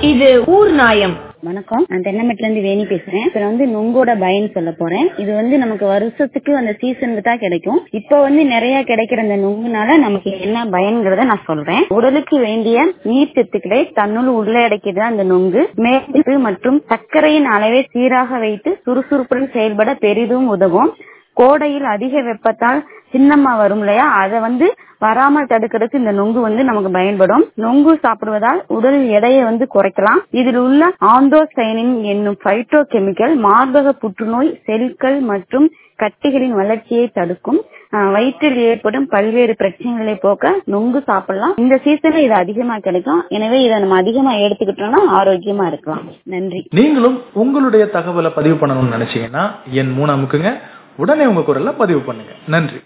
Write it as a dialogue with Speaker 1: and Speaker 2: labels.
Speaker 1: இது ஊர் நாயம்
Speaker 2: வணக்கம் நான் தென்னமெட்ல இருந்து வேணி பேசுறேன் இப்ப வந்து நுங்கோட பயன் சொல்ல போறேன் இது வந்து நமக்கு வருஷத்துக்கு அந்த சீசனுக்கு தான் கிடைக்கும் இப்ப வந்து நிறைய கிடைக்கிற அந்த நுங்குனால நமக்கு என்ன பயன்கிறத நான் சொல்றேன் உடலுக்கு வேண்டிய நீர் சத்துக்களை தன்னுள் உள்ளடக்கியது அந்த நுங்கு மேற்பு மற்றும் சர்க்கரையின் அளவை சீராக வைத்து சுறுசுறுப்புடன் செயல்பட பெரிதும் உதவும் கோடையில் அதிக வெப்பத்தால் சின்னம்மா வரும் இல்லையா அதை வந்து வராமல் தடுக்கிறதுக்கு இந்த நொங்கு வந்து நமக்கு பயன்படும் நொங்கு சாப்பிடுவதால் உடல் எடையை வந்து குறைக்கலாம் இதில் உள்ள ஆந்தோசைனின் என்னும் பைட்டோ கெமிக்கல் மார்பக புற்றுநோய் செல்கள் மற்றும் கட்டிகளின் வளர்ச்சியை தடுக்கும் ஆஹ் வயிற்றில் ஏற்படும் பல்வேறு பிரச்சனைகளை போக்க நொங்கு சாப்பிடலாம் இந்த சீசன்ல இது அதிகமா கிடைக்கும் எனவே இதை நம்ம அதிகமா எடுத்துக்கிட்டோம்னா ஆரோக்கியமா இருக்கலாம் நன்றி
Speaker 3: நீங்களும் உங்களுடைய தகவலை பதிவு பண்ணணும்னு நினைச்சீங்கன்னா என் மூணாமுக்குங்க உடனே உங்க குரல்ல பதிவு பண்ணுங்க நன்றி